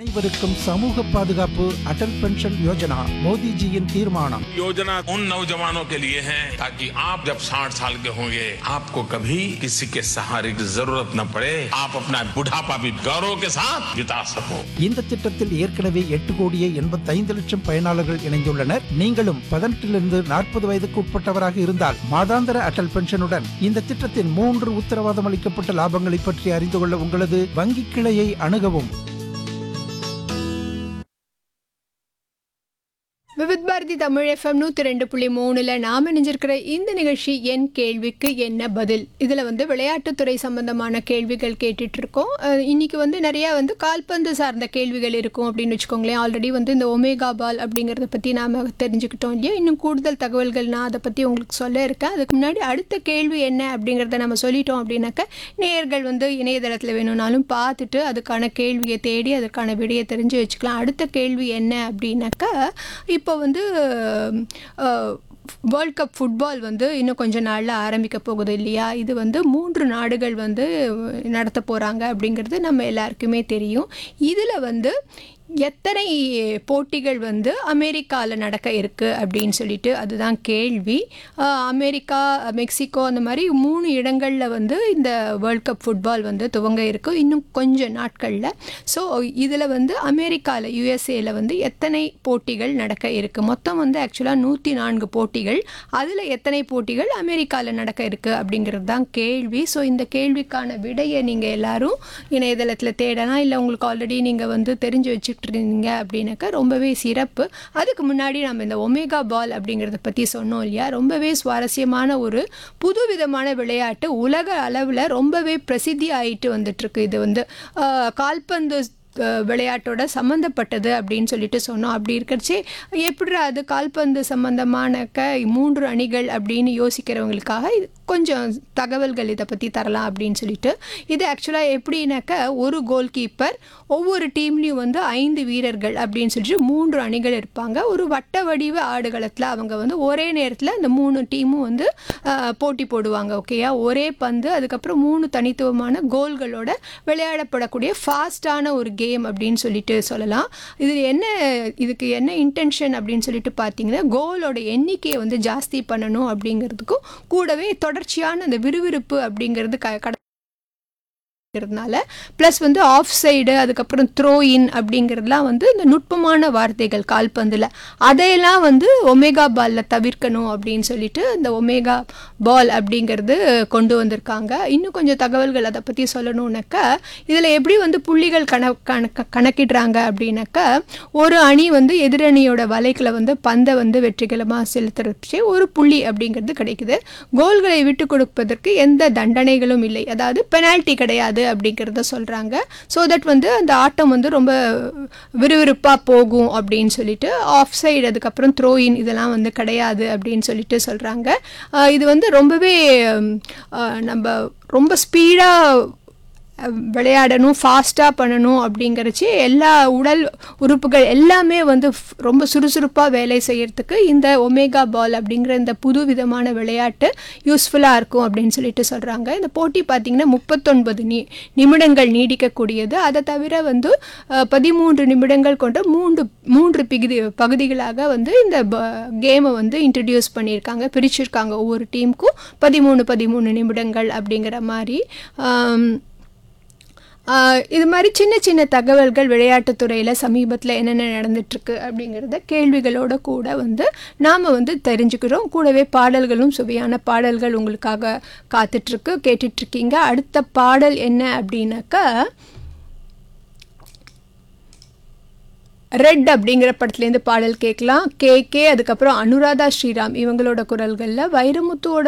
அனைவருக்கும் சமூக பாதுகாப்பு அடல் பென்ஷன் யோஜனா மோடிஜியின் தீர்மானம் योजना उन नौजवानों के लिए है ताकि आप जब 60 साल के होंगे आपको कभी किसी के सहारे की जरूरत न पड़े आप अपना बुढ़ापा भी गौरव के साथ बिता सको இந்த திட்டத்தில் ஏற்கனவே எட்டு கோடியே எண்பத்தைந்து லட்சம் பயனாளர்கள் இணைந்துள்ளனர் நீங்களும் பதினெட்டிலிருந்து நாற்பது வயதுக்கு உட்பட்டவராக இருந்தால் மாதாந்திர அடல் பென்ஷனுடன் இந்த திட்டத்தின் மூன்று உத்தரவாதம் அளிக்கப்பட்ட லாபங்களை பற்றி அறிந்து கொள்ள உங்களது வங்கி கிளையை அணுகவும் விவித் பாரதி தமிழ் எஃப்எம் நூற்றி ரெண்டு புள்ளி மூணில் நாம் இணைஞ்சிருக்கிற இந்த நிகழ்ச்சி என் கேள்விக்கு என்ன பதில் இதில் வந்து விளையாட்டுத்துறை சம்பந்தமான கேள்விகள் கேட்டுட்டு இருக்கோம் அஹ் இன்னைக்கு வந்து நிறைய வந்து கால்பந்து சார்ந்த கேள்விகள் இருக்கும் அப்படின்னு வச்சுக்கோங்களேன் ஆல்ரெடி வந்து இந்த ஒமேகா பால் அப்படிங்கிறத பற்றி நாம் தெரிஞ்சுக்கிட்டோம் இல்லையா இன்னும் கூடுதல் தகவல்கள் நான் அதை பற்றி உங்களுக்கு சொல்ல இருக்கேன் அதுக்கு முன்னாடி அடுத்த கேள்வி என்ன அப்படிங்கிறத நம்ம சொல்லிட்டோம் அப்படின்னாக்க நேயர்கள் வந்து இணையதளத்தில் வேணும்னாலும் பார்த்துட்டு அதுக்கான கேள்வியை தேடி அதுக்கான விடையை தெரிஞ்சு வச்சுக்கலாம் அடுத்த கேள்வி என்ன அப்படின்னாக்கா இப்போ வந்து வேர்ல்ட் கப் ஃபுட்பால் வந்து இன்னும் கொஞ்ச நாளில் ஆரம்பிக்க போகுது இல்லையா இது வந்து மூன்று நாடுகள் வந்து நடத்த போகிறாங்க அப்படிங்கிறது நம்ம எல்லாருக்குமே தெரியும் இதில் வந்து எத்தனை போட்டிகள் வந்து அமெரிக்காவில் நடக்க இருக்குது அப்படின்னு சொல்லிட்டு அதுதான் கேள்வி ஆஹ் அமெரிக்கா மெக்சிகோ அந்த மாதிரி மூணு இடங்களில் வந்து இந்த வேர்ல்ட் கப் ஃபுட்பால் வந்து துவங்க இருக்கும் இன்னும் கொஞ்ச நாட்களில் ஸோ இதில் வந்து அமெரிக்காவில் யூஎஸ்ஏல வந்து எத்தனை போட்டிகள் நடக்க இருக்குது மொத்தம் வந்து ஆக்சுவலாக நூற்றி நான்கு போட்டிகள் அதில் எத்தனை போட்டிகள் அமெரிக்காவில் நடக்க இருக்குது அப்படிங்கிறது தான் கேள்வி ஸோ இந்த கேள்விக்கான விடையை நீங்கள் எல்லாரும் இணையதளத்தில் தேடலாம் இல்லை உங்களுக்கு ஆல்ரெடி நீங்கள் வந்து தெரிஞ்சு வச்சுட்டு இருந்தீங்க அப்படின்னாக்கா ரொம்பவே சிறப்பு அதுக்கு முன்னாடி நம்ம இந்த ஒமேகா பால் அப்படிங்கிறத பற்றி சொன்னோம் இல்லையா ரொம்பவே சுவாரஸ்யமான ஒரு புது விதமான விளையாட்டு உலக அளவில் ரொம்பவே பிரசித்தி ஆயிட்டு வந்துட்டுருக்கு இது வந்து ஆஹ், கால்பந்து அஹ், விளையாட்டோட சம்மந்தப்பட்டது அப்படின்னு சொல்லிட்டு சொன்னோம் அப்படி இருக்கிறச்சே எப்படி அது கால்பந்து சம்பந்தமானக்க மூன்று அணிகள் அப்படின்னு யோசிக்கிறவங்களுக்காக இது கொஞ்சம் தகவல்கள் இதை பற்றி தரலாம் அப்படின்னு சொல்லிட்டு இது ஆக்சுவலாக எப்படின்னாக்க ஒரு கோல் கீப்பர் ஒவ்வொரு டீம்லேயும் வந்து ஐந்து வீரர்கள் அப்படின்னு சொல்லிட்டு மூன்று அணிகள் இருப்பாங்க ஒரு வட்ட வடிவ ஆடுகளத்தில் அவங்க வந்து ஒரே நேரத்தில் அந்த மூணு டீமும் வந்து ஆஹ், போட்டி போடுவாங்க ஓகேயா ஒரே பந்து அதுக்கப்புறம் மூணு தனித்துவமான கோல்களோட விளையாடப்படக்கூடிய ஃபாஸ்டான ஒரு கேம் அப்படின்னு சொல்லிட்டு சொல்லலாம் இது என்ன இதுக்கு என்ன இன்டென்ஷன் அப்படின்னு சொல்லிட்டு பார்த்தீங்கன்னா கோலோட எண்ணிக்கையை வந்து ஜாஸ்தி பண்ணணும் அப்படிங்கிறதுக்கும் கூடவே தொடர்ச்சியான அந்த விறுவிறுப்பு அப்படிங்கிறது க கட இருக்கிறதுனால ப்ளஸ் வந்து ஆஃப் சைடு அதுக்கப்புறம் த்ரோ இன் அப்படிங்கிறதுலாம் வந்து இந்த நுட்பமான வார்த்தைகள் கால்பந்தில் அதையெல்லாம் வந்து ஒமேகா பாலில் தவிர்க்கணும் அப்படின்னு சொல்லிட்டு இந்த ஒமேகா பால் அப்படிங்கிறது கொண்டு வந்திருக்காங்க இன்னும் கொஞ்சம் தகவல்கள் அதை பற்றி சொல்லணுன்னாக்கா இதில் எப்படி வந்து புள்ளிகள் கண கணக்க கணக்கிடுறாங்க அப்படின்னாக்கா ஒரு அணி வந்து எதிரணியோட வலைக்குள்ள வந்து பந்தை வந்து வெற்றிகரமாக செலுத்துறச்சு ஒரு புள்ளி அப்படிங்கிறது கிடைக்குது கோல்களை விட்டு கொடுப்பதற்கு எந்த தண்டனைகளும் இல்லை அதாவது பெனால்ட்டி கிடையாது அப்படிங்கிறத சொல்கிறாங்க ஸோ தட் வந்து அந்த ஆட்டம் வந்து ரொம்ப விறுவிறுப்பாக போகும் அப்படின்னு சொல்லிட்டு ஆஃப் சைடு அதுக்கப்புறம் த்ரோ இன் இதெல்லாம் வந்து கிடையாது அப்படின்னு சொல்லிட்டு சொல்கிறாங்க இது வந்து ரொம்பவே ம், ஆஹ், நம்ம ரொம்ப ஸ்பீடாக விளையாடணும் ஃபாஸ்ட்டாக பண்ணணும் அப்படிங்கிறச்சு எல்லா உடல் உறுப்புகள் எல்லாமே வந்து ஃப்- ரொம்ப சுறுசுறுப்பாக வேலை செய்யறதுக்கு இந்த ஒமேகா பால் அப்படிங்கிற இந்த புது விதமான விளையாட்டு யூஸ்ஃபுல்லாக இருக்கும் அப்படின்னு சொல்லிட்டு சொல்கிறாங்க இந்த போட்டி பார்த்திங்கன்னா முப்பத்தொன்பது நி நிமிடங்கள் நீடிக்கக்கூடியது அதை தவிர வந்து அஹ், பதிமூன்று நிமிடங்கள் கொண்ட மூன்று மூன்று பிகுதி பகுதிகளாக வந்து இந்த கேமை வந்து இன்ட்ரடியூஸ் பண்ணியிருக்காங்க பிரிச்சிருக்காங்க ஒவ்வொரு டீமுக்கும் பதிமூணு பதிமூணு நிமிடங்கள் அப்படிங்கிற மாதிரி ஆம், ஆஹ் இது மாதிரி சின்ன சின்ன தகவல்கள் விளையாட்டுத்துறையில் சமீபத்தில் என்னென்ன நடந்துட்டுருக்கு அப்படிங்கிறத கேள்விகளோட கூட வந்து நாம் வந்து தெரிஞ்சுக்கிறோம் கூடவே பாடல்களும் சுவையான பாடல்கள் உங்களுக்காக காத்துட்ருக்கு கேட்டுட்ருக்கீங்க அடுத்த பாடல் என்ன அப்படின்னாக்கா ரெட் அப்படிங்கிற படத்துலேருந்து பாடல் கேட்கலாம் கே கே அதுக்கப்புறம் அனுராதா ஸ்ரீராம் இவங்களோட குரல்களில் வைரமுத்துவோட